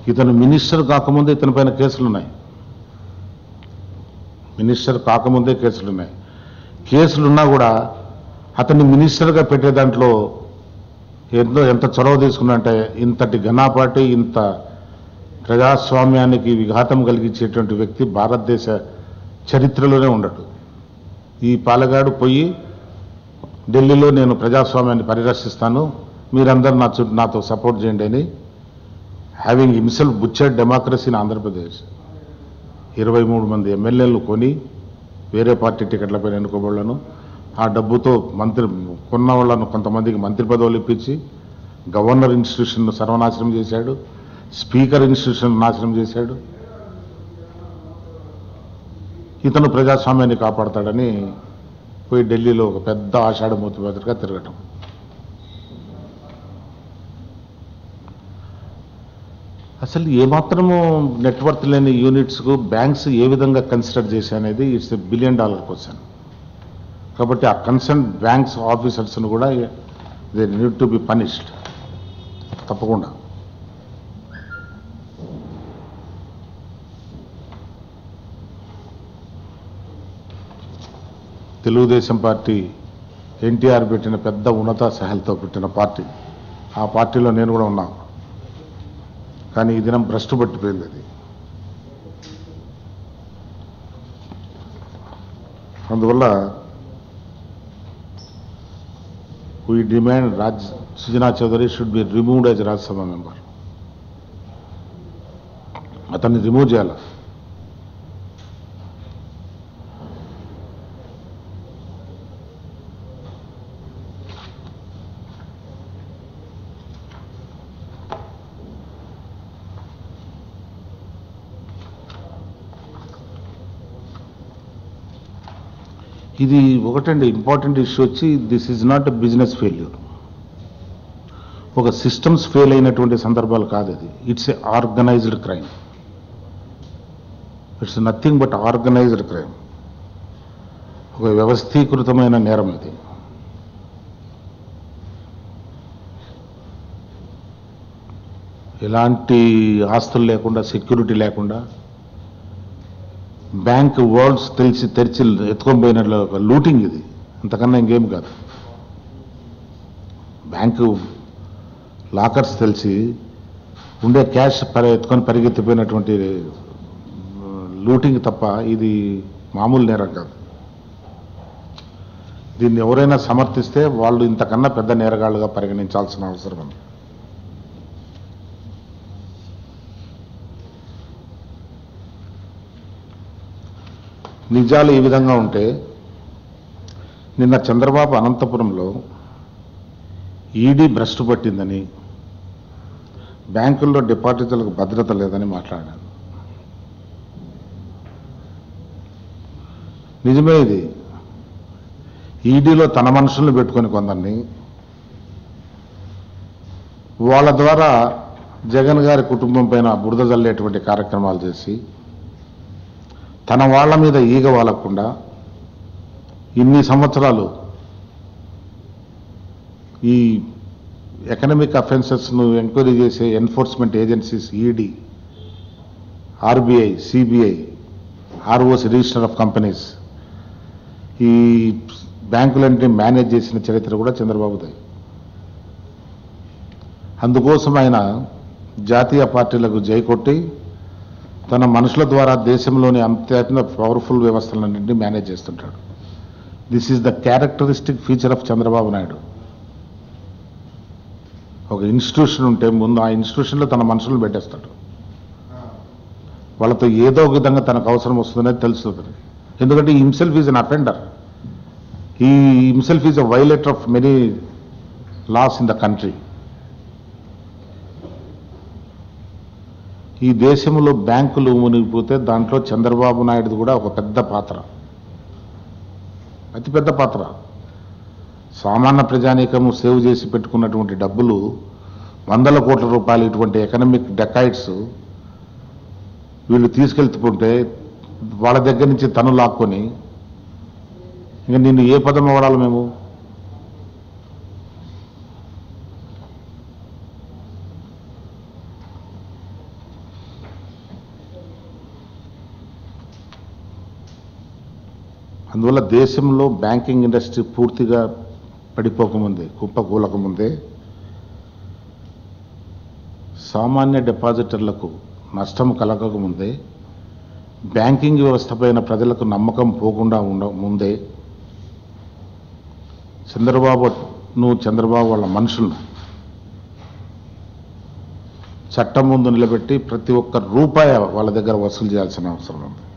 ఇతను మినిస్టర్ కాకముందే ఇతని పైన కేసులు ఉన్నాయి మినిస్టర్ కాకముందే కేసులు ఉన్నాయి కేసులు ఉన్నా కూడా అతన్ని మినిస్టర్గా పెట్టే దాంట్లో ఎంతో ఎంత చొరవ తీసుకున్నంటే ఇంతటి ఘనాపాటి ఇంత ప్రజాస్వామ్యానికి విఘాతం కలిగించేటువంటి వ్యక్తి భారతదేశ చరిత్రలోనే ఉండడు ఈ పాలగాడు పోయి ఢిల్లీలో నేను ప్రజాస్వామ్యాన్ని పరిరక్షిస్తాను మీరందరూ నా చుట్టూ నాతో సపోర్ట్ చేయండి అని having himself butcher democracy in Andhra Pradesh ఇరవై మూడు మంది ఎమ్మెల్యేలు కొని వేరే పార్టీ టికెట్లపైన ఎన్నుకోబోళ్లను ఆ డబ్బుతో మంత్రి కొన్న వాళ్ళను కొంతమందికి మంత్రి పదవులు ఇప్పించి గవర్నర్ ఇన్స్టిట్యూషన్ను సర్వనాశనం చేశాడు స్పీకర్ ఇన్స్టిట్యూషన్ నాశనం చేశాడు ఇతను ప్రజాస్వామ్యాన్ని కాపాడతాడని పోయి ఢిల్లీలో ఒక పెద్ద ఆషాఢమూర్తి మాదిరిగా తిరగటం అసలు ఏమాత్రము నెట్వర్త్ లేని యూనిట్స్కు బ్యాంక్స్ ఏ విధంగా కన్సిడర్ చేశాయి అనేది it's a billion dollar question కాబట్టి ఆ కన్సర్న్ బ్యాంక్స్ ఆఫీసర్స్ను కూడా they need to be punished తప్పకుండా తెలుగుదేశం పార్టీ ఎన్టీఆర్ పెట్టిన పెద్ద ఉన్నత సహాయాలతో పెట్టిన పార్టీ ఆ పార్టీలో నేను కూడా ఉన్నాను కానీ ఈ దినం భ్రష్టు పట్టిపోయింది అది అందువల్ల వీ డిమాండ్ రాజ్ Sujana Chowdary should be removed as Rajya Sabha member అతన్ని రిమూవ్ చేయాలి ఇది ఒకటండి ఇంపార్టెంట్ ఇష్యూ వచ్చి this is not a business failure ఒక సిస్టమ్స్ ఫెయిల్ అయినటువంటి సందర్భాలు కాదు అది it's a organised crime it's nothing but organised crime ఒక వ్యవస్థీకృతమైన నేరం ఇది ఎలాంటి ఆస్తులు లేకుండా సెక్యూరిటీ లేకుండా బ్యాంక్ వర్డ్స్ తెలిసి తెరిచి ఎత్తుకొని పోయినట్లు ఒక లూటింగ్ ఇది అంతకన్నా ఇంకేం కాదు బ్యాంకు లాకర్స్ తెలిసి ఉండే క్యాష్ పరి ఎత్తుకొని పరిగెత్తిపోయినటువంటి లూటింగ్ తప్ప ఇది మామూలు నేరం కాదు దీన్ని ఎవరైనా సమర్థిస్తే వాళ్ళు ఇంతకన్నా పెద్ద నేరగాళ్ళుగా పరిగణించాల్సిన అవసరం ఉంది నిజాలు ఈ విధంగా ఉంటే నిన్న చంద్రబాబు అనంతపురంలో ఈడీ భ్రష్టు పట్టిందని బ్యాంకుల్లో డిపాజిట్లకు భద్రత లేదని మాట్లాడాను నిజమే ఇది ఈడీలో తన మనుషుల్ని పెట్టుకొని కొందరిని వాళ్ళ ద్వారా జగన్ గారి కుటుంబం పైన బురద జల్లేటువంటి కార్యక్రమాలు చేసి తన వాళ్ళ మీద ఈగ వాలకుండా ఇన్ని సంవత్సరాలు ఈ ఎకనమిక్ అఫెన్సెస్ను ఎంక్వైరీ చేసే enforcement agencies ED RBI CBI ROC register of companies ఈ బ్యాంకులన్నింటినీ మేనేజ్ చేసిన చరిత్ర కూడా చంద్రబాబుదే అందుకోసం ఆయన జాతీయ పార్టీలకు జై కొట్టి తన మనుషుల ద్వారా దేశంలోని అత్యంత పవర్ఫుల్ వ్యవస్థలన్నింటినీ మేనేజ్ చేస్తుంటాడు this is the characteristic feature of Chandrababu Naidu ఒక ఇన్స్టిట్యూషన్ ఉంటే ముందు ఆ ఇన్స్టిట్యూషన్లో తన మనుషులను పెట్టేస్తాడు వాళ్ళతో ఏదో ఒక విధంగా తనకు అవసరం వస్తుందనేది తెలుస్తుంది ఎందుకంటే himself is an offender he himself is a violator of many laws in the country ఈ దేశంలో బ్యాంకులు మునిగిపోతే దాంట్లో చంద్రబాబు నాయుడుది కూడా ఒక పెద్ద పాత్ర అతి పెద్ద పాత్ర సామాన్య ప్రజానీకము సేవ్ చేసి పెట్టుకున్నటువంటి డబ్బులు వందల కోట్ల రూపాయలు ఇటువంటి ఎకనామిక్ డెకాయిడ్స్ వీళ్ళు తీసుకెళ్తుంటే వాళ్ళ దగ్గర నుంచి తను లాక్కొని ఇంకా నిన్ను ఏ పదం వాడాలి మేము అందువల్ల దేశంలో బ్యాంకింగ్ ఇండస్ట్రీ పూర్తిగా పడిపోకముందే కుప్పకూలకముందే సామాన్య డిపాజిటర్లకు నష్టం కలగకముందే బ్యాంకింగ్ వ్యవస్థ పైన ప్రజలకు నమ్మకం పోకుండా ఉండ ముందే చంద్రబాబును చంద్రబాబు వాళ్ళ మనుషులను చట్టం ముందు నిలబెట్టి ప్రతి ఒక్క రూపాయి వాళ్ళ దగ్గర వసూలు చేయాల్సిన అవసరం ఉంది